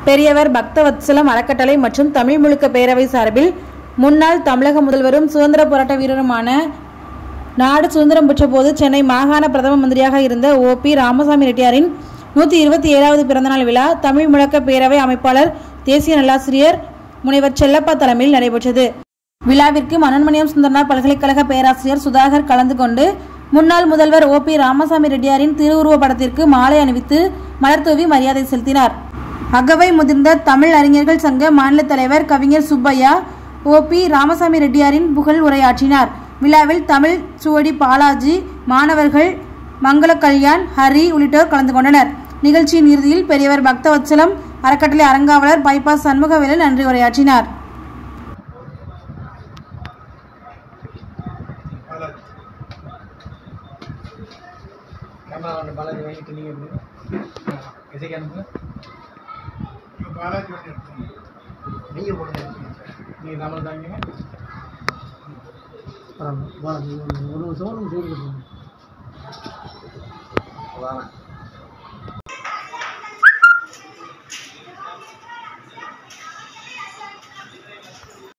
பெரியவர் பக்தவத்சலம் அறக்கட்டளை மற்றும் தமிழ் முழுக்க பேரவை சார்பில் முன்னாள் தமிழக முதல்வரும் சுதந்திர போராட்ட வீரருமான நாடு சுதந்திரம் பெற்ற போது சென்னை மாகாண பிரதம மந்திரியாக இருந்த ஓ பி ராமசாமி ரெட்டியாரின் நூற்றி இருபத்தி ஏழாவது பிறந்தநாள் விழா தமிழ் முழக்க பேரவை அமைப்பாளர் தேசிய நல்லாசிரியர் முனைவர் செல்லப்பா தலைமையில் நடைபெற்றது விழாவிற்கு மனோன்மணியம் சுந்தரனார் பல்கலைக்கழக பேராசிரியர் சுதாகர் கலந்து கொண்டு முன்னாள் முதல்வர் ஓ பி ராமசாமி ரெட்டியாரின் திருவுருவ படத்திற்கு மாலை அணிவித்து மலர்தூவி மரியாதை செலுத்தினார் அகவை முதிர்ந்த தமிழ் அறிஞர்கள் சங்க மாநில தலைவர் கவிஞர் சுப்பையா ஓ பி ராமசாமி ரெட்டியாரின் புகழ் உரையாற்றினார் விழாவில் தமிழ் சுவடி பாலாஜி மாணவர்கள் மங்கள கல்யாண் ஹரி உள்ளிட்டோர் கலந்து கொண்டனர் நிகழ்ச்சியின் இறுதியில் பெரியவர் பக்தவத்சலம் அறக்கட்டளை அறங்காவலர் பைபாஸ் சண்முகவேலன் நன்றி உரையாற்றினார் கேமரா வந்து பாலாஜி வாங்கிட்டு நீங்கள் எப்படி இசைக்கு அனுப்புங்க பாலாஜி வந்து எடுத்தோம் நீங்கள் போடுங்க நீங்கள் தமிழ் தாங்க பாலாஜி ஒரு நிமிஷம் ஒரு நிமிஷம் வாங்க